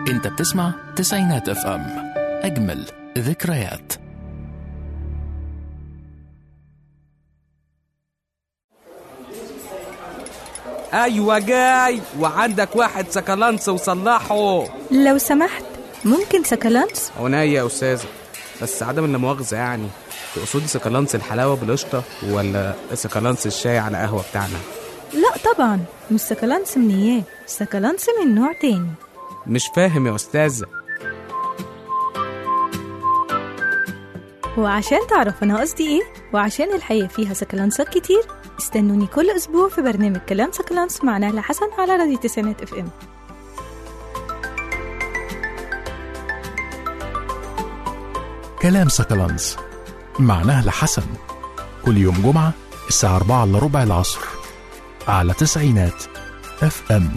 انت بتسمع تسعينات اف ام اجمل ذكريات ايوه جاي وعندك واحد سكالانس وصلحه لو سمحت ممكن سكالانس عناية يا استاذه بس عدم المؤاخذه يعني تقصدي سكالانس الحلاوه بالقشطه ولا سكالانس الشاي على قهوه بتاعنا لا طبعا مش سكالانس من اياه سكالانس من نوع تاني مش فاهم يا استاذه وعشان تعرف انا قصدي ايه وعشان الحياة فيها سكالانسات كتير استنوني كل اسبوع في برنامج كلام سكالانس مع نهلة حسن على راديو تسعينات اف ام كلام سكالانس مع نهلة حسن كل يوم جمعة الساعة 4 إلا ربع العصر على تسعينات اف ام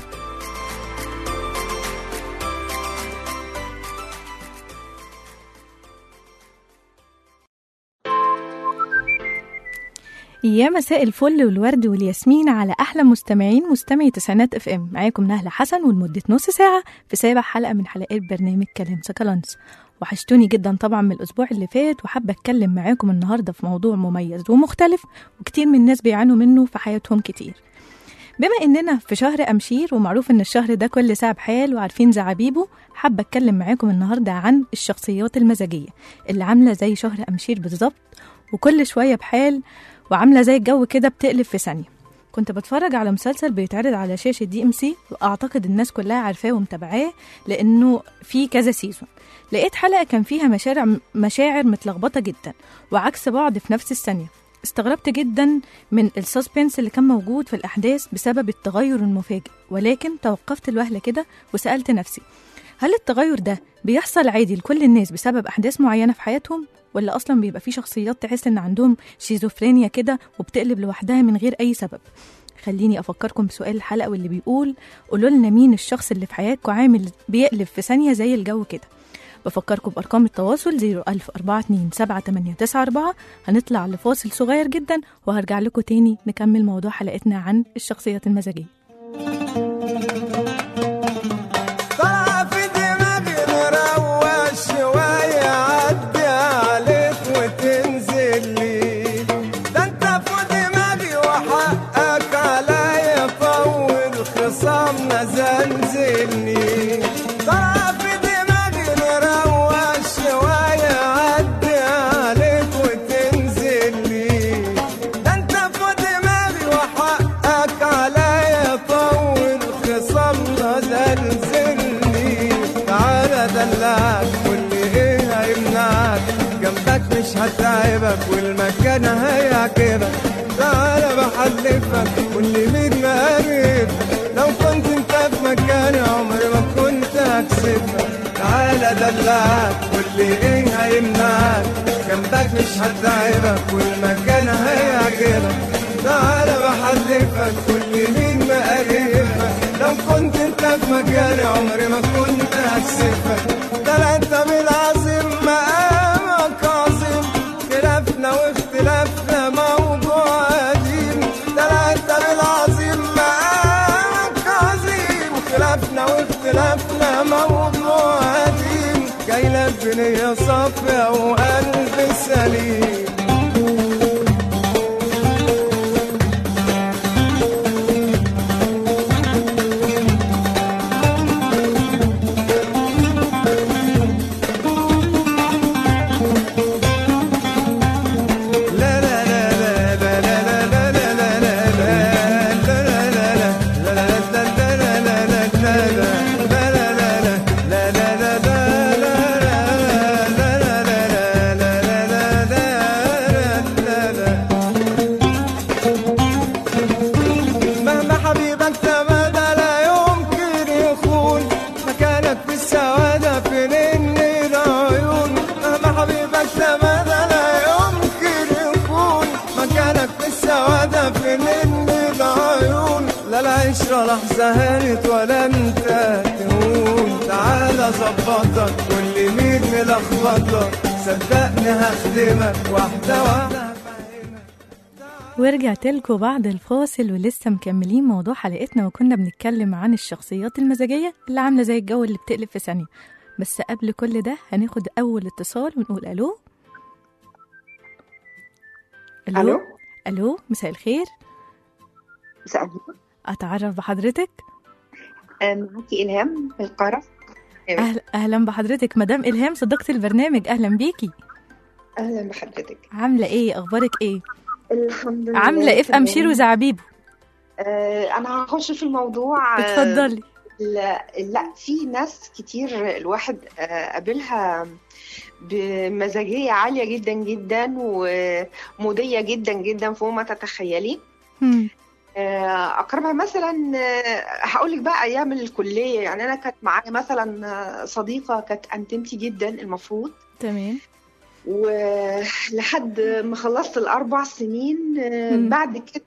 يا مساء الفل والورد والياسمين على احلى مستمعين مستمعي تسعينات اف ام معاكم نهله حسن ولمده نص ساعه في سابع حلقه من حلقات برنامج كلام سكالانس وحشتوني جدا طبعا من الاسبوع اللي فات وحابه اتكلم معاكم النهارده في موضوع مميز ومختلف وكتير من الناس بيعانوا منه في حياتهم كتير بما اننا في شهر امشير ومعروف ان الشهر ده كل ساعه بحال وعارفين زعابيبه حابه اتكلم معاكم النهارده عن الشخصيات المزاجيه اللي عامله زي شهر امشير بالظبط وكل شويه بحال وعامله زي الجو كده بتقلب في ثانيه كنت بتفرج على مسلسل بيتعرض على شاشه دي ام سي واعتقد الناس كلها عارفاه ومتابعاه لانه في كذا سيزون لقيت حلقه كان فيها مشاعر مشاعر متلخبطه جدا وعكس بعض في نفس الثانيه استغربت جدا من السسبنس اللي كان موجود في الاحداث بسبب التغير المفاجئ ولكن توقفت الوهله كده وسالت نفسي هل التغير ده بيحصل عادي لكل الناس بسبب احداث معينه في حياتهم ولا اصلا بيبقى في شخصيات تحس ان عندهم شيزوفرينيا كده وبتقلب لوحدها من غير اي سبب خليني افكركم بسؤال الحلقه واللي بيقول قولوا لنا مين الشخص اللي في حياتكم عامل بيقلب في ثانيه زي الجو كده بفكركم بأرقام التواصل 010427894 هنطلع لفاصل صغير جدا وهرجع لكم تاني نكمل موضوع حلقتنا عن الشخصيات المزاجية طلع في دماغي نروق شوية عدي عليك وتنزل لي ده انت في دماغي وحقك عليا طول خصامنا زنزلني طلع في دماغي نروق شوية عدي عليك وتنزل لي ده انت في دماغي وحقك عليا طول خصامنا زلزلني تعالى دلعك واللي ايه هيمنعك جنبك مش هتعبك والمكان هيعجبك تعالى بحلفك واللي مين مقرب لو كنت انت في مكاني عمري ما كنت هكسبك تعالى دلعك واللي ايه هيمنعك جنبك مش هتعبك والمكان هيعجبك تعالى بحلفك واللي مين مقربك لو كنت انت في مكاني عمري ما كنت هكسفك ده لا انت بالعظيم مقامك عظيم خلافنا واختلافنا موضوع قديم ده لا انت بالعظيم مقامك عظيم خلافنا واختلافنا موضوع قديم جاي لك بنية صافية وقلب سليم مهما حبيبك تمادى لا يمكن يخون مكانك في السعادة في نني العيون مهما حبيبك تمادى لا يمكن يكون مكانك في السعادة في نني العيون لا العشرة لحظة هانت ولا انت تهون تعالى ظبطك واللي مين ملخبطك صدقني هخدمك واحدة واحدة هفهمك. ورجعت لكم بعد الفاصل ولسه مكملين موضوع حلقتنا وكنا بنتكلم عن الشخصيات المزاجية اللي عاملة زي الجو اللي بتقلب في ثانية بس قبل كل ده هناخد أول اتصال ونقول ألو ألو. ألو مساء الخير مساء النور أتعرف بحضرتك آه، معاكي إلهام من القاهرة أهل أهلا بحضرتك مدام إلهام صديقة البرنامج أهلا بيكي أهلا بحضرتك عاملة إيه أخبارك إيه الحمد لله عاملة إيه في تمام. أمشير وزعبيبو آه أنا هخش في الموضوع آه، اتفضلي لا, لا في ناس كتير الواحد آه، قابلها بمزاجية عالية جدا جدا ومودية جدا جدا فوق ما تتخيلي هم. آه، أقربها مثلا هقول لك بقى أيام الكلية يعني أنا كانت معايا مثلا آه، صديقة كانت أنتمتي جدا المفروض تمام ولحد ما خلصت الأربع سنين آه، مم. بعد كده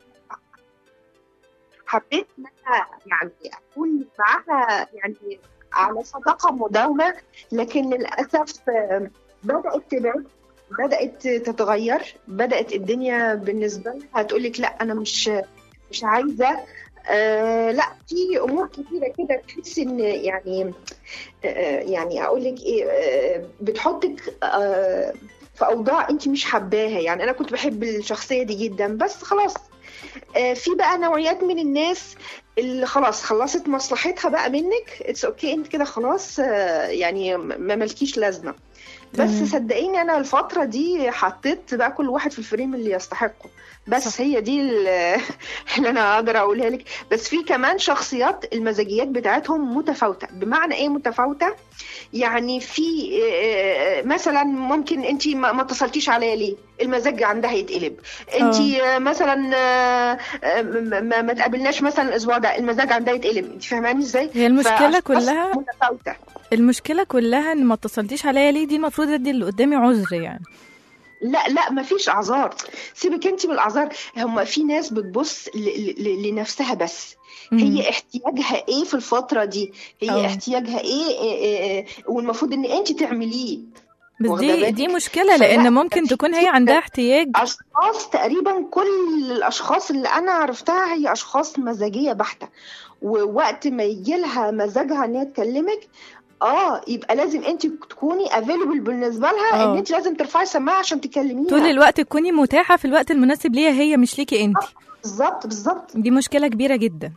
حبيت إن أنا يعني أكون معاها يعني على صداقة مداومة لكن للأسف آه، بدأت تبعد بدأت تتغير بدأت الدنيا بالنسبة لها هتقول لك لا أنا مش مش عايزة آه لا في أمور كتيرة كده تحس إن يعني آه يعني أقول لك إيه آه بتحطك آه في اوضاع انت مش حباها يعني انا كنت بحب الشخصيه دي جدا بس خلاص آه، في بقى نوعيات من الناس اللي خلاص خلصت مصلحتها بقى منك اتس اوكي انت كده خلاص آه، يعني ما ملكيش لازمه بس تمام. صدقيني انا الفتره دي حطيت بقى كل واحد في الفريم اللي يستحقه بس صح. هي دي ال- اللي انا اقدر اقولها لك بس في كمان شخصيات المزاجيات بتاعتهم متفاوته بمعنى ايه متفاوته يعني في آه، مثلا ممكن انت ما ما اتصلتيش عليا ليه المزاج عندها يتقلب انت مثلا آه، آه، ما ما- ما تقابلناش مثلا الاسبوع ده المزاج عندها يتقلب انت فاهماني ازاي هي المشكلة فأشخاص كلها متفاوته المشكلة كلها ان ما اتصلتيش عليا ليه دي المفروض ادي اللي قدامي عذر يعني لا لا مفيش اعذار سيبك انت من الاعذار هم في ناس بتبص ل- ل- لنفسها بس مم. هي احتياجها ايه في الفتره دي هي أه. احتياجها ايه, إيه, إيه, إيه والمفروض ان انت تعمليه بس واخدة دي بالك؟ دي مشكلة فلا، لان ممكن في تكون هي كتير عندها احتياج اشخاص تقريبا كل الاشخاص اللي انا عرفتها هي اشخاص مزاجيه بحته ووقت ما يجي لها مزاجها ان هي تكلمك اه يبقى لازم انت تكوني افيلبل بالنسبه لها آه. ان انت لازم ترفعي سماعه عشان تكلميها طول الوقت تكوني متاحة في الوقت المناسب ليها هي مش ليكي انت بالظبط بالظبط دي مشكلة كبيرة جدا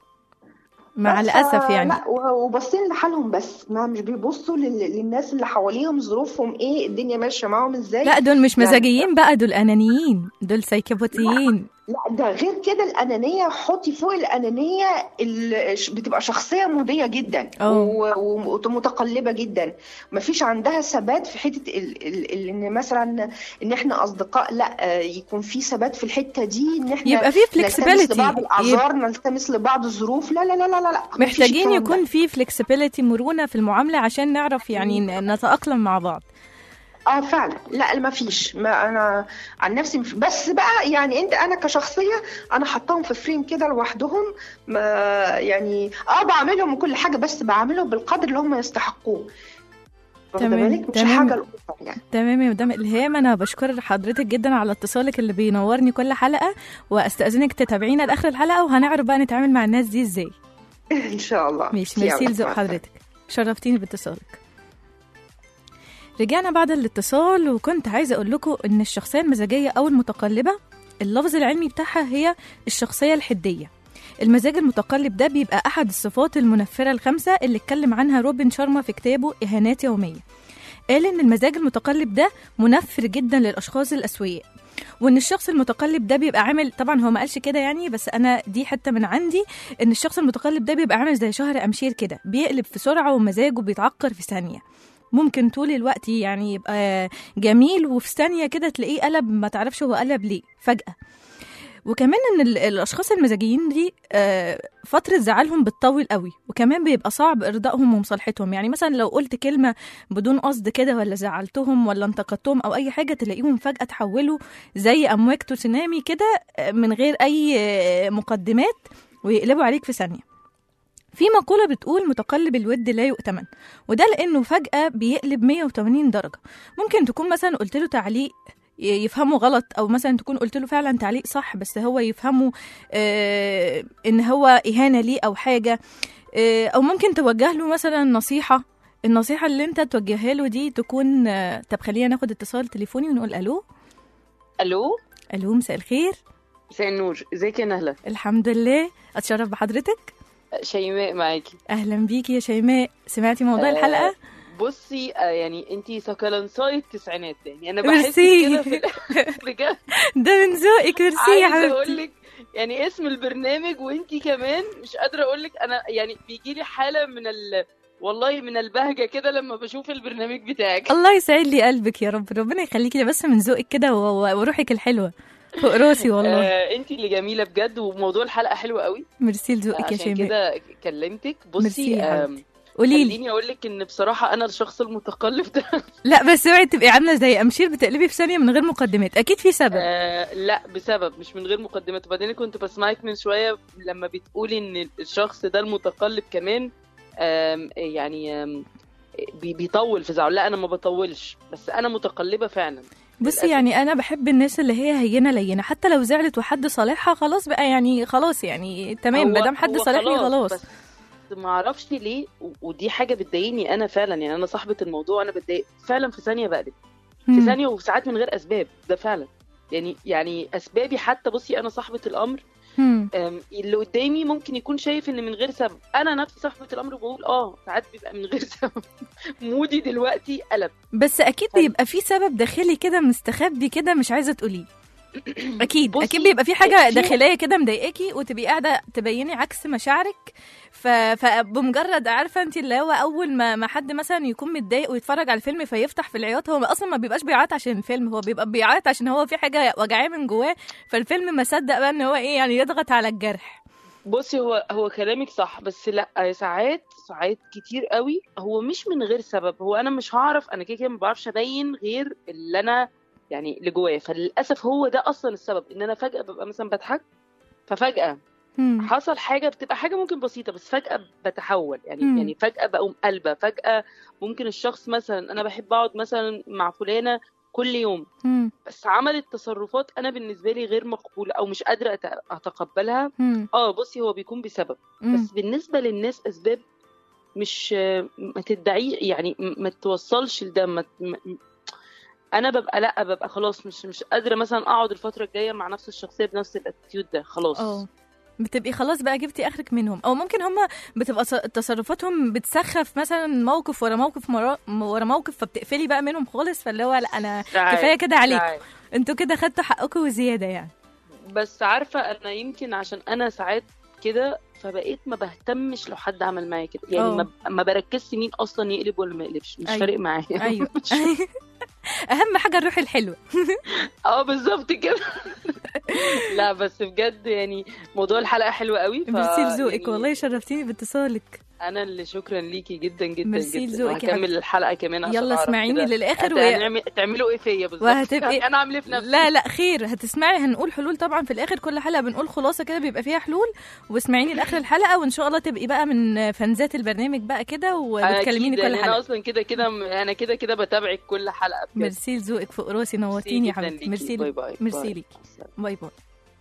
مع بس، الأسف آه، يعني لا و- وباصين لحالهم بس ما مش بيبصوا لل- للناس اللي حواليهم ظروفهم ايه الدنيا ماشيه معاهم ازاي لا دول مش يعني- مزاجيين بقى دول أنانيين دول سايكوباتيين لا ده غير كده الأنانية حطي فوق الأنانية ال- ش- بتبقى شخصية مودية جدا أه. و- ومتقلبة جدا مفيش عندها ثبات في حتة ال- ال- ال- إن مثلا إن إحنا أصدقاء لا آه، يكون في ثبات في الحتة دي إن إحنا يبقى في نلتمس flexibility. لبعض يبقى- الأعذار نلتمس لبعض الظروف لا لا لا لا لا, لا. مفيش محتاجين الكلام ده. يكون في flexibility مرونة في المعاملة عشان نعرف يعني ن- نتأقلم مع بعض اه فعلا لا ما فيش ما انا عن نفسي مف... بس بقى يعني انت انا كشخصيه انا حطاهم في فريم كده لوحدهم ما يعني اه بعملهم وكل حاجه بس بعملهم بالقدر اللي هم يستحقوه واخدة تمام، بالك؟ مش تمام. حاجه الأوفر يعني تمام يا مدام إلهام أنا بشكر حضرتك جدا على اتصالك اللي بينورني كل حلقة وأستأذنك تتابعينا لآخر الحلقة وهنعرف بقى نتعامل مع الناس دي إزاي ان شاء الله ماشي ميرسي يلا، لذوق مع السلامة. حضرتك شرفتيني باتصالك رجعنا بعد الاتصال وكنت عايزة أقول لكم إن الشخصية المزاجية أو المتقلبة اللفظ العلمي بتاعها هي الشخصية الحدية المزاج المتقلب ده بيبقى أحد الصفات المنفرة الخمسة اللي اتكلم عنها روبن شارما في كتابه إهانات يومية قال إن المزاج المتقلب ده منفر جدا للأشخاص الأسوياء وان الشخص المتقلب ده بيبقى عامل طبعا هو ما قالش كده يعني بس انا دي حته من عندي ان الشخص المتقلب ده بيبقى عامل زي شهر امشير كده بيقلب في سرعه ومزاجه بيتعكر في ثانيه ممكن طول الوقت يعني يبقى جميل وفي ثانيه كده تلاقيه قلب ما تعرفش هو قلب ليه فجاه وكمان ان ال- الاشخاص المزاجيين دي آه، فتره زعلهم بتطول قوي وكمان بيبقى صعب ارضائهم ومصالحتهم يعني مثلا لو قلت كلمه بدون قصد كده ولا زعلتهم ولا انتقدتهم او اي حاجه تلاقيهم فجاه تحولوا زي امواج تسونامي كده آه، من غير اي آه، مقدمات ويقلبوا عليك في ثانيه في مقولة بتقول متقلب الود لا يؤتمن وده لأنه فجأة بيقلب 180 درجة ممكن تكون مثلا قلت له تعليق ي- يفهمه غلط او مثلا تكون قلت له فعلا تعليق صح بس هو يفهمه آه ان هو اهانه ليه او حاجه آه او ممكن توجه له مثلا نصيحه النصيحه اللي انت توجهها له دي تكون آه طب خلينا ناخد اتصال تليفوني ونقول الو الو الو مساء الخير مساء النور ازيك يا نهله الحمد لله اتشرف بحضرتك شيماء معاكي اهلا بيكي يا شيماء سمعتي موضوع آه، الحلقه بصي آه، يعني انتي سكلنساي التسعينات يعني انا بحس ميرسي. كده في ال- بجد ده من ذوقك ميرسي يا عايزه حبيبتي اقول لك يعني اسم البرنامج وانتي كمان مش قادره اقول لك انا يعني بيجي لي حاله من ال والله من البهجه كده لما بشوف البرنامج بتاعك الله يسعد لي قلبك يا رب ربنا يخليكي ده بس من ذوقك كده و- و- وروحك الحلوه فوق راسي والله آه انتي اللي جميله بجد وموضوع الحلقه حلو قوي ميرسي لذوقك يا عشان شيماء كده كلمتك ميرسي بصي يا آم، حبيبتي قولي لي خليني اقول لك ان بصراحه انا الشخص المتقلب ده لا بس اوعي تبقي عامله زي امشير بتقلبي في ثانيه من غير مقدمات اكيد في سبب آه لا بسبب مش من غير مقدمات وبعدين كنت بسمعك من شويه لما بتقولي ان الشخص ده المتقلب كمان آم يعني آم بي- بيطول في زعل لا انا ما بطولش بس انا متقلبه فعلا بصي للأسف. يعني انا بحب الناس اللي هي هينه لينه حتى لو زعلت وحد صالحها خلاص بقى يعني خلاص يعني تمام هو- ما دام حد هو صالحني خلاص بس ما اعرفش ليه و- ودي حاجه بتضايقني انا فعلا يعني انا صاحبه الموضوع انا بتضايق فعلا في ثانيه بقلب في مم. ثانيه وساعات من غير اسباب ده فعلا يعني يعني اسبابي حتى بصي انا صاحبه الامر مم. أم، اللي قدامي ممكن يكون شايف ان من غير سبب انا نفسي صاحبه الامر بقول اه ساعات بيبقى من غير سبب مودي دلوقتي قلب بس اكيد حلو. بيبقى في سبب داخلي كده مستخبي كده مش عايزه تقوليه اكيد بصي، اكيد بيبقى في حاجه في- داخليه كده مضايقاكي وتبقي قاعده تبيني عكس مشاعرك ف... فبمجرد عارفه انت اللي هو اول ما ما حد مثلا يكون متضايق ويتفرج على الفيلم فيفتح في العياط هو اصلا ما بيبقاش بيعيط عشان الفيلم هو بيبقى بيعيط عشان هو في حاجه وجعاه من جواه فالفيلم ما صدق بقى ان هو ايه يعني يضغط على الجرح بصي هو هو كلامك صح بس لا ساعات ساعات كتير قوي هو مش من غير سبب هو انا مش هعرف انا كده كده ما بعرفش ابين غير اللي انا يعني اللي جوايا فللاسف هو ده اصلا السبب ان انا فجاه ببقى مثلا بضحك ففجاه مم. حصل حاجه بتبقى حاجه ممكن بسيطه بس فجاه بتحول يعني مم. يعني فجاه بقوم قلبه فجاه ممكن الشخص مثلا انا بحب اقعد مثلا مع فلانه كل يوم مم. بس عملت تصرفات انا بالنسبه لي غير مقبوله او مش قادره أت- اتقبلها مم. اه بصي هو بيكون بسبب مم. بس بالنسبه للناس اسباب مش ما تدعي يعني م- ما توصلش لده ما م- انا ببقى لا ببقى خلاص مش مش قادره مثلا اقعد الفتره الجايه مع نفس الشخصيه بنفس الاتيتيود ده خلاص اه بتبقي خلاص بقى جبتي اخرك منهم او ممكن هم بتبقى ص- تصرفاتهم بتسخف مثلا موقف ورا موقف مرا- ورا موقف فبتقفلي بقى منهم خالص فاللي هو لا انا ساعات- كفايه كده عليك ساعات. انتوا كده خدتوا حقكم وزياده يعني بس عارفه انا يمكن عشان انا ساعات كده فبقيت ما بهتمش لو حد عمل معايا كده يعني اه. ما, ما بركزش مين اصلا يقلب ولا ما يقلبش مش أيوة. فارق معايا ايوه اهم حاجه الروح الحلوه اه بالظبط كده لا بس بجد يعني موضوع الحلقه حلو قوي ف... ميرسي لذوقك يعني والله شرفتيني باتصالك انا اللي شكرا ليكي جدا جدا ميرسي جدا لذوقك يا وهكمل الحلقه كمان عشان يلا أعرف اسمعيني كده للاخر و... هتعمل- تعملوا ايه فيا بالظبط وهتبقي- يعني انا عامل ايه في نفسي لا لا خير هتسمعي هنقول حلول طبعا في الاخر كل حلقه بنقول خلاصه كده بيبقى فيها حلول واسمعيني لاخر الحلقه وان شاء الله تبقي بقى من فانزات البرنامج بقى كده وبتكلميني أكيد، كل يعني انا حلقه اصلا كده كده انا كده كده بتابعك كل حلقه بجد ميرسي لذوقك فوق راسي نورتيني يا جداً حبيبتي ليكي. ميرسي باي لك باي ميرسي باي. ليكي. باي باي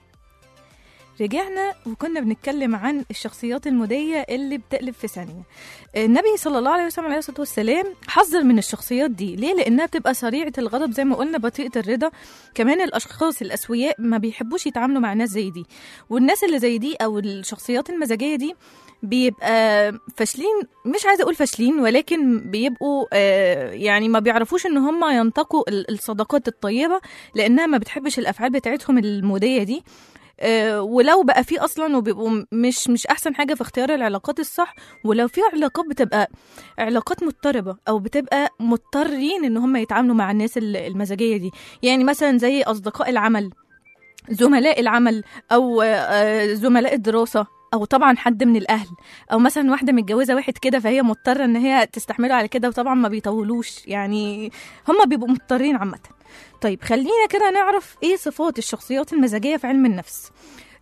رجعنا وكنا بنتكلم عن الشخصيات المودية اللي بتقلب في ثانية النبي صلى الله عليه وسلم عليه الصلاة والسلام حذر من الشخصيات دي ليه؟ لأنها بتبقى سريعة الغضب زي ما قلنا بطيئة الرضا كمان الأشخاص الأسوياء ما بيحبوش يتعاملوا مع ناس زي دي والناس اللي زي دي أو الشخصيات المزاجية دي بيبقى فاشلين مش عايزه اقول فاشلين ولكن بيبقوا آه، يعني ما بيعرفوش ان هم ينتقوا ال- الصداقات الطيبه لانها ما بتحبش الافعال بتاعتهم الموديه دي آه، ولو بقى في اصلا وبيبقوا م- مش مش احسن حاجه في اختيار العلاقات الصح ولو في علاقات بتبقى علاقات مضطربه او بتبقى مضطرين ان هم يتعاملوا مع الناس ال- المزاجيه دي يعني مثلا زي اصدقاء العمل زملاء العمل او آه، آه، زملاء الدراسه او طبعا حد من الاهل او مثلا واحده متجوزه واحد كده فهي مضطره ان هي تستحمله على كده وطبعا ما بيطولوش يعني هم بيبقوا مضطرين عامه طيب خلينا كده نعرف ايه صفات الشخصيات المزاجيه في علم النفس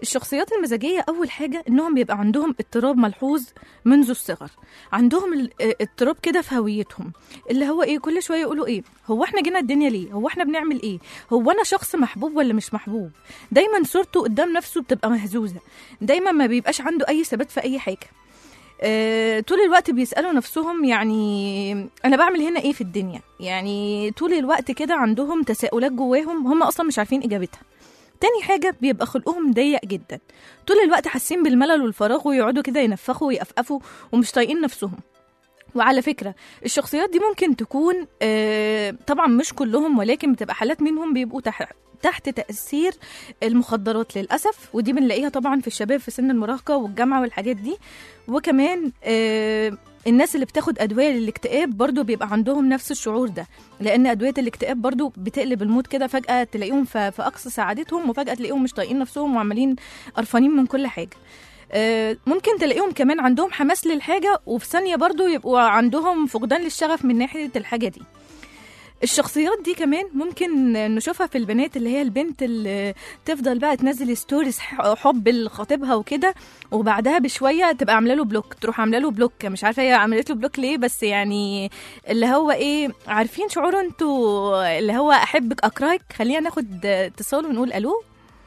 الشخصيات المزاجيه اول حاجه انهم بيبقى عندهم اضطراب ملحوظ منذ الصغر عندهم ال- اه، اضطراب كده في هويتهم اللي هو ايه كل شويه يقولوا ايه هو احنا جينا الدنيا ليه هو احنا بنعمل ايه هو انا شخص محبوب ولا مش محبوب دايما صورته قدام نفسه بتبقى مهزوزه دايما ما بيبقاش عنده اي ثبات في اي حاجه آه، طول الوقت بيسألوا نفسهم يعني أنا بعمل هنا إيه في الدنيا يعني طول الوقت كده عندهم تساؤلات جواهم هم أصلا مش عارفين إجابتها تاني حاجة بيبقى خلقهم ضيق جدا طول الوقت حاسين بالملل والفراغ ويقعدوا كده ينفخوا ويقفقفوا ومش طايقين نفسهم وعلى فكرة الشخصيات دي ممكن تكون آه، طبعا مش كلهم ولكن بتبقى حالات منهم بيبقوا تحت تحت تأثير المخدرات للأسف ودي بنلاقيها طبعا في الشباب في سن المراهقة والجامعة والحاجات دي وكمان آه، الناس اللي بتاخد أدوية للاكتئاب برضو بيبقى عندهم نفس الشعور ده لأن أدوية الاكتئاب برضو بتقلب المود كده فجأة تلاقيهم في في أقصى سعادتهم وفجأة تلاقيهم مش طايقين نفسهم وعمالين قرفانين من كل حاجة آه، ممكن تلاقيهم كمان عندهم حماس للحاجة وفي ثانية برضو يبقوا عندهم فقدان للشغف من ناحية الحاجة دي الشخصيات دي كمان ممكن نشوفها في البنات اللي هي البنت اللي تفضل بقى تنزل ستوريز حب لخطيبها وكده وبعدها بشويه تبقى عامله له بلوك تروح عامله له بلوك مش عارفه هي عملت له بلوك ليه بس يعني اللي هو ايه عارفين شعور انتوا اللي هو احبك اكرهك خلينا ناخد اتصال ونقول الو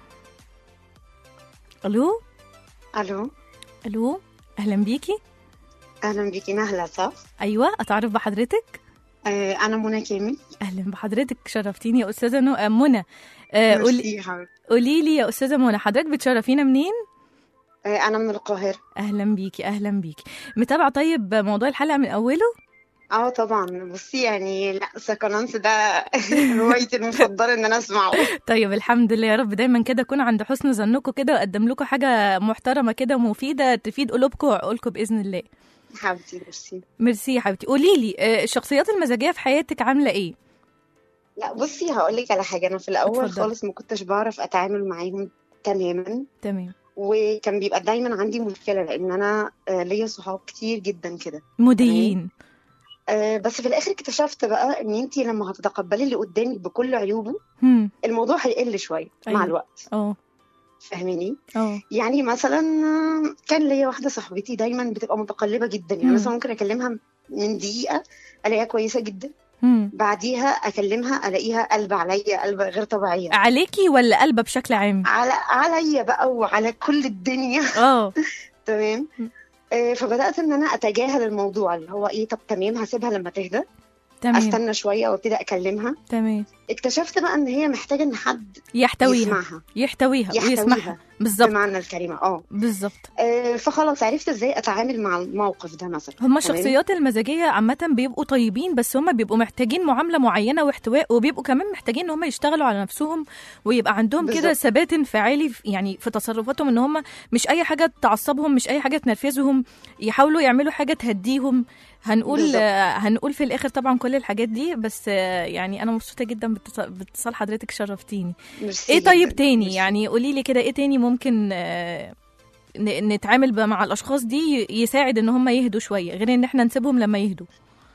الو الو الو اهلا بيكي اهلا بيكي نهله صح ايوه اتعرف بحضرتك آه انا منى كامل اهلا بحضرتك شرفتيني يا استاذه نو... آه، منى آه، قولي ميرسي يا حبيبتي. قولي لي يا استاذه منى حضرتك بتشرفينا منين آه انا من القاهره اهلا بيكي اهلا بيكي متابعه طيب موضوع الحلقه من اوله اه طبعا بصي يعني لا سكالانس ده هوايتي المفضله ان انا اسمعه طيب الحمد لله يا رب دايما كده اكون عند حسن ظنكم كده واقدم لكم حاجه محترمه كده ومفيده تفيد قلوبكم وعقولكم باذن الله حبيبتي ميرسي ميرسي يا حبيبتي قولي لي آه، الشخصيات المزاجيه في حياتك عامله ايه لا بصي هقول لك على حاجه انا في الاول اتفضلي. خالص ما كنتش بعرف اتعامل معاهم تماما تمام وكان بيبقى دايما عندي مشكله لان انا آه ليا صحاب كتير جدا كده مديين آه بس في الاخر اكتشفت بقى ان انت لما هتتقبلي اللي قدامك بكل عيوبه هم الموضوع هيقل شويه أيوة. مع الوقت اه فاهماني اه يعني مثلا آه، كان ليا واحده صاحبتي دايما بتبقى متقلبه جدا يعني مم. مثلا ممكن اكلمها من دقيقه الاقيها كويسه جدا هم بعديها اكلمها الاقيها قلب عليا قلب غير طبيعيه عليكي ولا قلبه بشكل عام على عليا بقى وعلى كل الدنيا اه تمام مم. آه، فبدات ان انا اتجاهل الموضوع اللي هو ايه طب تمام هسيبها لما تهدى تمام استنى شويه وابتدي اكلمها تمام اكتشفت بقى ان هي محتاجه ان حد يحتويها يسمعها يحتويها ويسمعها يحتويها بالظبط بمعنى الكلمه اه بالظبط آه، فخلاص عرفت ازاي اتعامل مع الموقف ده مثلا هما تمام؟ الشخصيات المزاجية عامة بيبقوا طيبين بس هما بيبقوا محتاجين معاملة معينة واحتواء وبيبقوا كمان محتاجين ان هما يشتغلوا على نفسهم ويبقى عندهم كده بالظبط. ثبات انفعالي في- يعني في تصرفاتهم ان هما مش اي حاجة تعصبهم مش اي حاجة تنرفزهم يحاولوا يعملوا حاجة تهديهم هنقول بالظبط. آه هنقول في الاخر طبعا كل الحاجات دي بس آه يعني انا مبسوطة جدا باتص- باتصال حضرتك شرفتيني ميرسي ايه طيب جداً. تاني ميرسي. يعني قولي لي كده ايه تاني ممكن آه، ن- نتعامل بقى مع الاشخاص دي يساعد ان هم يهدوا شويه غير ان احنا نسيبهم لما يهدوا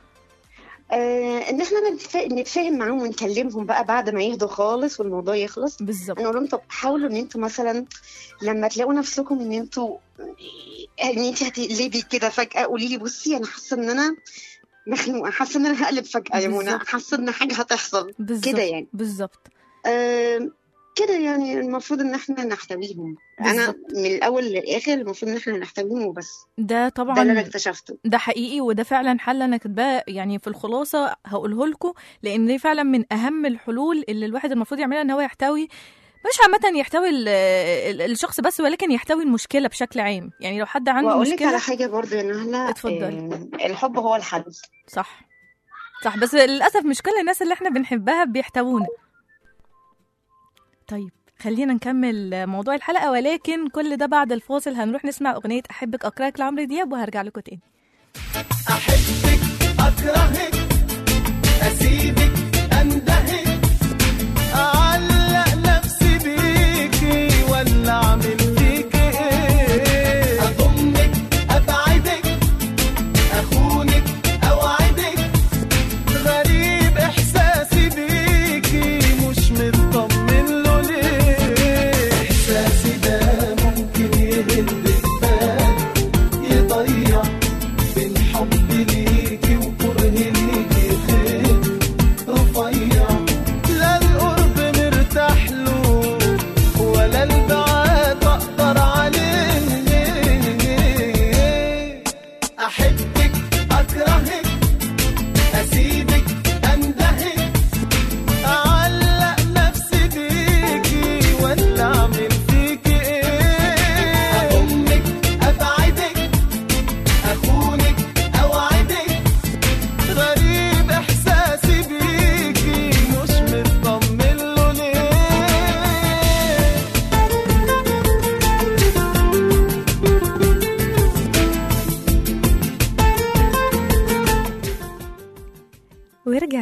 آه ان احنا نتف... نتفاهم معاهم ونكلمهم بقى بعد ما يهدوا خالص والموضوع يخلص بالظبط انا اقول لهم طب حاولوا ان انتوا مثلا لما تلاقوا نفسكم ان انتوا ان انت هتقلبي كده فجاه قولي لي بصي انا حاسه ان انا مخنوقه حاسه ان انا هقلب فجاه يا منى بالظبط. حاسه ان حاجه هتحصل بالظبط كده يعني بالظبط آه كده يعني المفروض ان احنا نحتويهم انا بالظبط. من الاول للاخر المفروض ان احنا نحتويهم وبس ده ده اللي انا طبعا اكتشفته ده حقيقي وده فعلا حل انا كاتباه يعني في الخلاصه هقوله لكم لان دي فعلا من اهم الحلول اللي الواحد المفروض يعملها ان هو يحتوي مش عامة يحتوي ال- ال- الشخص بس ولكن يحتوي المشكلة بشكل عام يعني لو حد عنده واقول لك مشكلة على حاجه برضو يا نهله اتفضلي. آه الحب هو الحل صح صح بس للأسف مش كل الناس اللي احنا بنحبها بيحتوونا طيب خلينا نكمل موضوع الحلقة ولكن كل ده بعد الفاصل هنروح نسمع أغنية أحبك أكرهك لعمرو دياب وهرجع لكم تاني أحبك أكرهك أسيبك أندهك أعلق نفسي بيكي ولا أعمل فيكي إيه أضمك أبعدك أخونك أوعدك غريب إحساسي بيكي مش مطمن له ليه إحساسي ده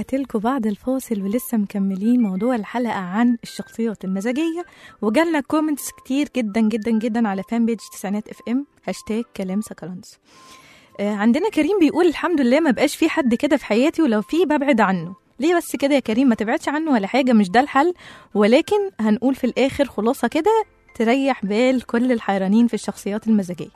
ورجعت لكم بعد الفاصل ولسه مكملين موضوع الحلقة عن الشخصيات المزاجية وجالنا كومنتس كتير جدا جدا جدا على فان بيج تسعينات اف ام هاشتاج كلام سكرانس آه، عندنا كريم بيقول الحمد لله ما بقاش في حد كده في حياتي ولو في ببعد عنه ليه بس كده يا كريم ما تبعدش عنه ولا حاجة مش ده الحل ولكن هنقول في الآخر خلاصة كده تريح بال كل الحيرانين في الشخصيات المزاجية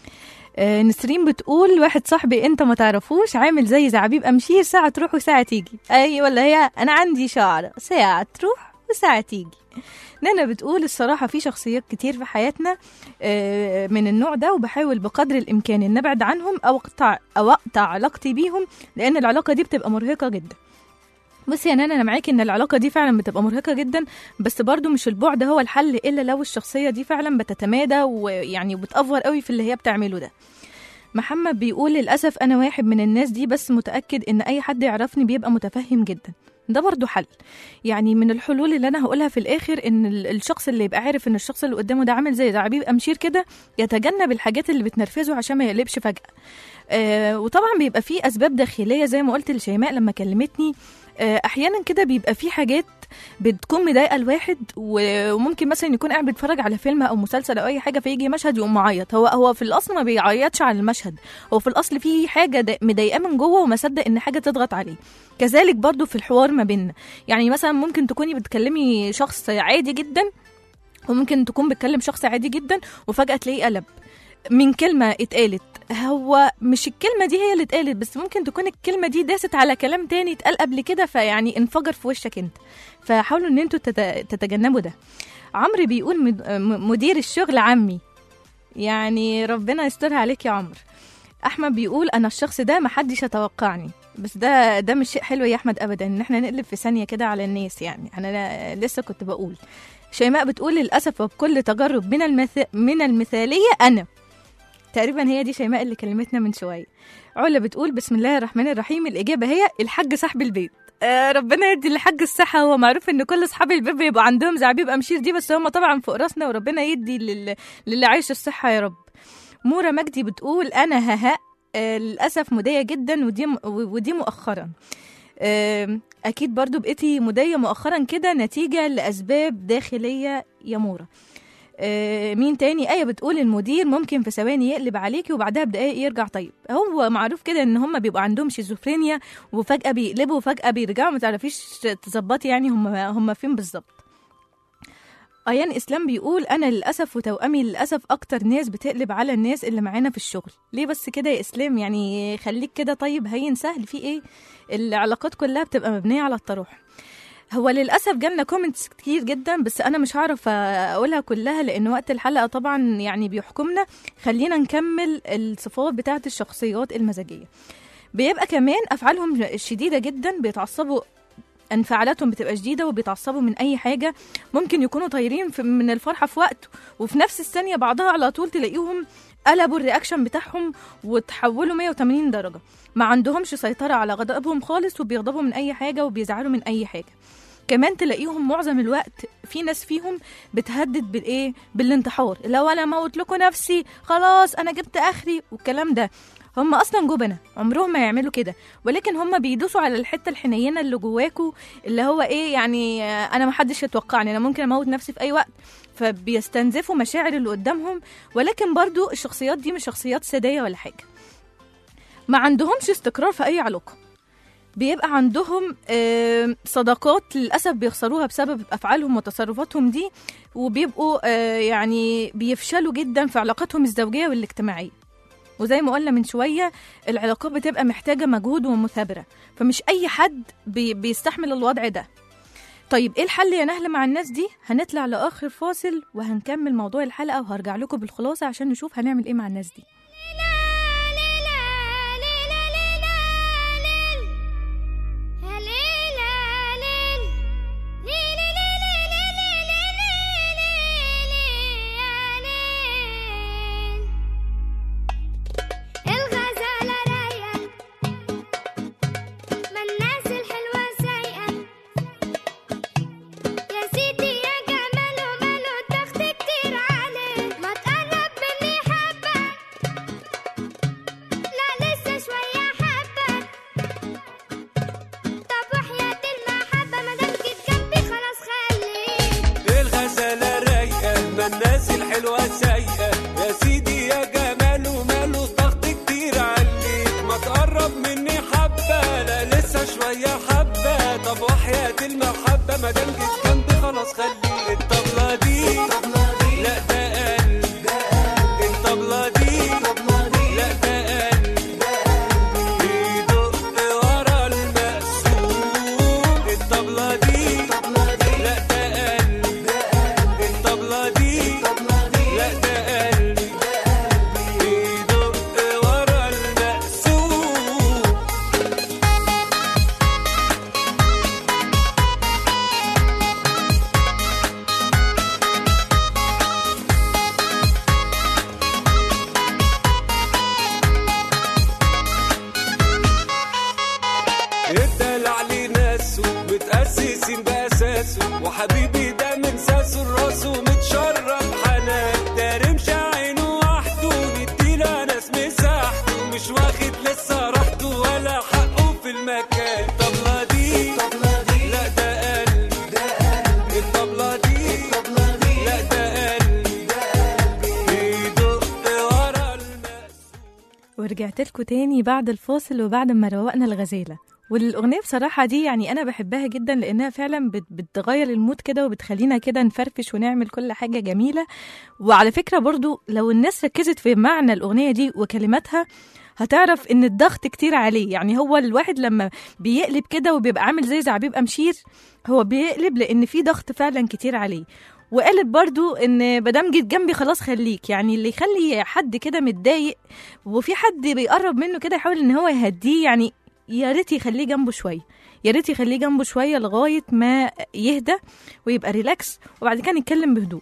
آه، نسرين بتقول واحد صاحبي انت ما تعرفوش عامل زي زعبيب امشير ساعه تروح وساعه تيجي اي ولا هي انا عندي شعر ساعه تروح وساعه تيجي نانا بتقول الصراحة في شخصيات كتير في حياتنا آه، من النوع ده وبحاول بقدر الإمكان إن أبعد عنهم أو أقطع أو أقطع علاقتي بيهم لأن العلاقة دي بتبقى مرهقة جدا بصي يا نانا انا معاكي ان العلاقه دي فعلا بتبقى مرهقه جدا بس برضو مش البعد هو الحل الا لو الشخصيه دي فعلا بتتمادى ويعني وبتأفور قوي في اللي هي بتعمله ده محمد بيقول للأسف أنا واحد من الناس دي بس متأكد إن أي حد يعرفني بيبقى متفهم جدا ده برضو حل يعني من الحلول اللي أنا هقولها في الآخر إن ال- الشخص اللي يبقى عارف إن الشخص اللي قدامه ده عامل زي زعبيب أمشير كده يتجنب الحاجات اللي بتنرفزه عشان ما يقلبش فجأة آه وطبعا بيبقى فيه أسباب داخلية زي ما قلت لشيماء لما كلمتني آه أحيانا كده بيبقى فيه حاجات بتكون مضايقه الواحد و- وممكن مثلا يكون قاعد بيتفرج على فيلم او مسلسل او اي حاجه فيجي مشهد يقوم معيط هو هو في الاصل ما بيعيطش على المشهد هو في الاصل في حاجه دا- مضايقاه من جوه وما صدق ان حاجه تضغط عليه كذلك برضو في الحوار ما بيننا يعني مثلا ممكن تكوني بتكلمي شخص عادي جدا وممكن تكون بتكلم شخص عادي جدا وفجاه تلاقيه قلب من كلمه اتقالت هو مش الكلمه دي هي اللي اتقالت بس ممكن تكون الكلمه دي داست على كلام تاني اتقال قبل كده فيعني انفجر في وشك انت فحاولوا ان انتوا تت- تتجنبوا ده عمرو بيقول مد- م- مدير الشغل عمي يعني ربنا يسترها عليك يا عمرو احمد بيقول انا الشخص ده محدش يتوقعني بس ده ده مش شيء حلو يا احمد ابدا ان احنا نقلب في ثانيه كده على الناس يعني انا لسه كنت بقول شيماء بتقول للاسف وبكل تجرب من المث... من المثاليه انا تقريبا هي دي شيماء اللي كلمتنا من شويه علا بتقول بسم الله الرحمن الرحيم الاجابه هي الحاج صاحب البيت آه ربنا يدي الحاج الصحة هو معروف ان كل اصحاب البيت بيبقى عندهم زعبيب امشير دي بس هم طبعا فوق راسنا وربنا يدي لل... للي عايش الصحة يا رب مورا مجدي بتقول انا هها آه للاسف مضايقة جدا ودي م... ودي مؤخرا آه اكيد برضو بقيتي مضايقة مؤخرا كده نتيجة لاسباب داخلية يا مورا آه، مين تاني آية بتقول المدير ممكن في ثواني يقلب عليكي وبعدها بدقايق يرجع طيب هو معروف كده ان هم بيبقوا عندهم شيزوفرينيا وفجأة بيقلبوا وفجأة بيرجعوا ما تعرفيش تظبطي يعني هم هم فين بالظبط ايان اسلام بيقول انا للاسف وتوامي للاسف اكتر ناس بتقلب على الناس اللي معانا في الشغل ليه بس كده يا اسلام يعني خليك كده طيب هين سهل في ايه العلاقات كلها بتبقى مبنيه على التراحم هو للاسف جالنا كومنتس كتير جدا بس انا مش هعرف اقولها كلها لان وقت الحلقه طبعا يعني بيحكمنا خلينا نكمل الصفات بتاعه الشخصيات المزاجيه بيبقى كمان افعالهم شديده جدا بيتعصبوا انفعالاتهم بتبقى شديده وبيتعصبوا من اي حاجه ممكن يكونوا طايرين في- من الفرحه في وقت وفي نفس الثانيه بعدها على طول تلاقيهم قلبوا الرياكشن بتاعهم وتحولوا 180 درجه ما عندهمش سيطره على غضبهم خالص وبيغضبوا من اي حاجه وبيزعلوا من اي حاجه كمان تلاقيهم معظم الوقت في ناس فيهم بتهدد بالايه بالانتحار لو انا اموت لكم نفسي خلاص انا جبت اخري والكلام ده هم اصلا جبنة عمرهم ما يعملوا كده ولكن هم بيدوسوا على الحته الحنينه اللي جواكوا اللي هو ايه يعني آه، انا ما حدش يتوقعني انا ممكن اموت نفسي في اي وقت فبيستنزفوا مشاعر اللي قدامهم ولكن برضو الشخصيات دي مش شخصيات ساديه ولا حاجه ما عندهمش استقرار في اي علاقه بيبقى عندهم آه، صداقات للاسف بيخسروها بسبب افعالهم وتصرفاتهم دي وبيبقوا آه، يعني بيفشلوا جدا في علاقاتهم الزوجيه والاجتماعيه وزي ما قلنا من شويه العلاقات بتبقى محتاجه مجهود ومثابره فمش اي حد بي بيستحمل الوضع ده طيب ايه الحل يا نهله مع الناس دي هنطلع لاخر فاصل وهنكمل موضوع الحلقه وهرجع لكم بالخلاصه عشان نشوف هنعمل ايه مع الناس دي الغزالة رايقة ما الناس الحلوة سايقة يا سيدي يا جمال وماله تخت كتير عليه ما تقرب مني حبة ما دام جيت جنبي خلاص خلي الطبلة دي لا ده قلب الطبلة دي لا ده قلب بيدق ورا المقسوم الطبلة دي لا ده قلب الطبلة دي لا ده قلب بيدق ورا المقسوم الدلع ليه ناسه متأسسين بأساسه وحبيبي ده من ساسه لراسه متشرف حنان ده رمش عينه وحده نديله ناس مساحته مش واخد لسه راحته ولا حقه في المكان الطبلة دي لا ده قلب الطبلة دي لا ده قلب بيدق ورا المقسوم ورجعت لكم تاني بعد الفاصل وبعد ما روقنا الغزالة والأغنية بصراحة دي يعني أنا بحبها جدا لأنها فعلا بت- بتغير المود كده وبتخلينا كده نفرفش ونعمل كل حاجة جميلة وعلى فكرة برضو لو الناس ركزت في معنى الأغنية دي وكلماتها هتعرف ان الضغط كتير عليه يعني هو الواحد لما بيقلب كده وبيبقى عامل زي زعبيب امشير هو بيقلب لان في ضغط فعلا كتير عليه وقالت برضو ان مادام جيت جنبي خلاص خليك يعني اللي يخلي حد كده متضايق وفي حد بيقرب منه كده يحاول ان هو يهديه يعني يا ريت يخليه جنبه شويه يا ريت يخليه جنبه شويه لغايه ما يهدى ويبقى ريلاكس وبعد كده نتكلم بهدوء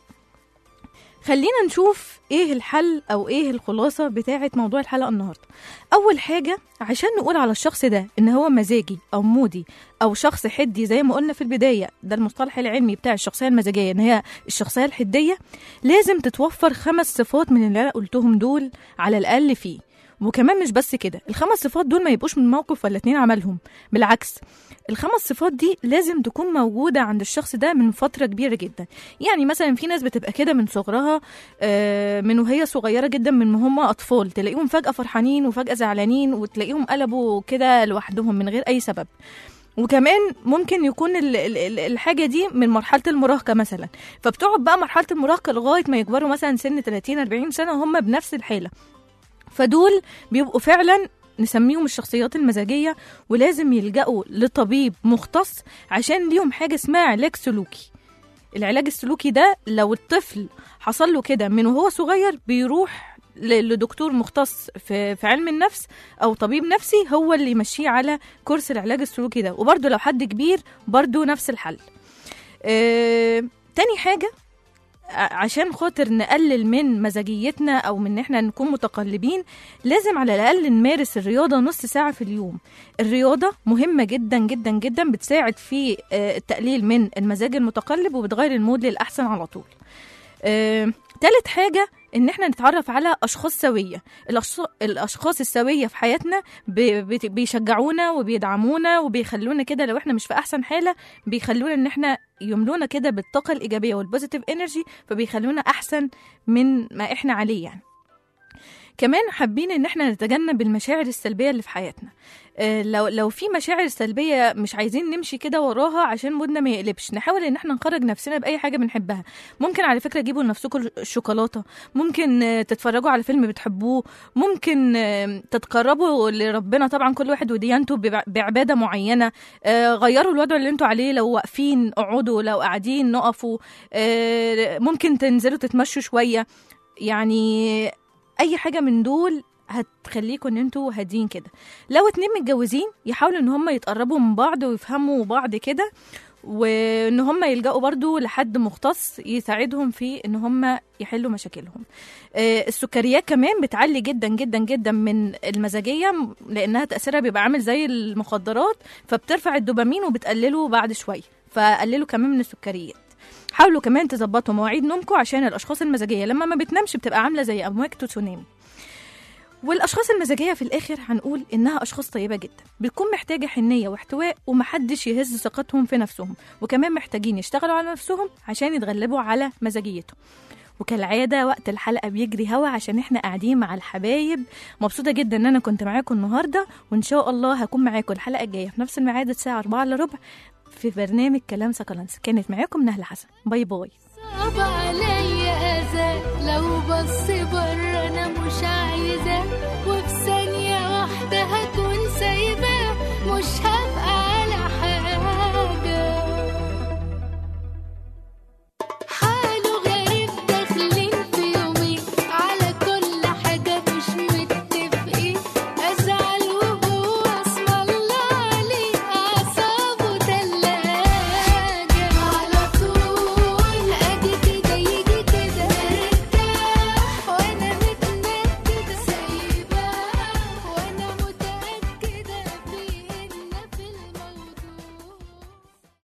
خلينا نشوف ايه الحل او ايه الخلاصه بتاعه موضوع الحلقه النهارده اول حاجه عشان نقول على الشخص ده ان هو مزاجي او مودي او شخص حدي زي ما قلنا في البدايه ده المصطلح العلمي بتاع الشخصيه المزاجيه ان هي الشخصيه الحديه لازم تتوفر خمس صفات من اللي انا قلتهم دول على الاقل فيه وكمان مش بس كده الخمس صفات دول ما يبقوش من موقف ولا اتنين عملهم بالعكس الخمس صفات دي لازم تكون موجودة عند الشخص ده من فترة كبيرة جدا يعني مثلا في ناس بتبقى كده من صغرها آه، من وهي صغيرة جدا من ما هم أطفال تلاقيهم فجأة فرحانين وفجأة زعلانين وتلاقيهم قلبوا كده لوحدهم من غير أي سبب وكمان ممكن يكون ال- ال- ال- الحاجة دي من مرحلة المراهقة مثلا فبتقعد بقى مرحلة المراهقة لغاية ما يكبروا مثلا سن 30 40 سنة وهم بنفس الحالة فدول بيبقوا فعلا نسميهم الشخصيات المزاجية ولازم يلجأوا لطبيب مختص عشان ليهم حاجة اسمها علاج سلوكي العلاج السلوكي ده لو الطفل حصل له كده من وهو صغير بيروح ل- لدكتور مختص في, في علم النفس او طبيب نفسي هو اللي يمشيه على كورس العلاج السلوكي ده وبرده لو حد كبير برده نفس الحل آه، تاني حاجة ع- عشان خاطر نقلل من مزاجيتنا او من ان احنا نكون متقلبين لازم على الاقل نمارس الرياضه نص ساعه في اليوم الرياضه مهمه جدا جدا جدا بتساعد في آه، التقليل من المزاج المتقلب وبتغير المود للاحسن على طول آه، تالت حاجة إن إحنا نتعرف على أشخاص سوية الأشخاص, الأشخاص السوية في حياتنا بي- بي- بيشجعونا وبيدعمونا وبيخلونا كده لو إحنا مش في أحسن حالة بيخلونا إن إحنا يملونا كده بالطاقة الإيجابية والبوزيتيف إنرجي فبيخلونا أحسن من ما إحنا عليه يعني كمان حابين ان احنا نتجنب المشاعر السلبيه اللي في حياتنا آه، لو لو في مشاعر سلبيه مش عايزين نمشي كده وراها عشان مودنا ما يقلبش نحاول ان احنا نخرج نفسنا باي حاجه بنحبها ممكن على فكره تجيبوا لنفسكم الشوكولاته ممكن آه، تتفرجوا على فيلم بتحبوه ممكن آه، تتقربوا لربنا طبعا كل واحد وديانته بع- بعباده معينه آه، غيروا الوضع اللي انتوا عليه لو واقفين اقعدوا لو قاعدين نقفوا آه، ممكن تنزلوا تتمشوا شويه يعني اي حاجه من دول هتخليكم ان انتوا هادين كده لو اتنين متجوزين يحاولوا ان هم يتقربوا من بعض ويفهموا بعض كده وان هم يلجأوا برضو لحد مختص يساعدهم في ان هم يحلوا مشاكلهم آه، السكريات كمان بتعلي جدا جدا جدا من المزاجيه م- لانها تاثيرها بيبقى عامل زي المخدرات فبترفع الدوبامين وبتقلله بعد شويه فقللوا كمان من السكريات حاولوا كمان تظبطوا مواعيد نومكم عشان الاشخاص المزاجيه لما ما بتنامش بتبقى عامله زي امواج تسونامي والاشخاص المزاجيه في الاخر هنقول انها اشخاص طيبه جدا بتكون محتاجه حنيه واحتواء ومحدش يهز ثقتهم في نفسهم وكمان محتاجين يشتغلوا على نفسهم عشان يتغلبوا على مزاجيتهم وكالعاده وقت الحلقه بيجري هوا عشان احنا قاعدين مع الحبايب مبسوطه جدا ان انا كنت معاكم النهارده وان شاء الله هكون معاكم الحلقه الجايه في نفس الميعاد الساعه 4 الا ربع في برنامج كلام سكالانس كانت معاكم نهلة حسن باي باي صعب عليا اذى لو بص بره انا مش عايزة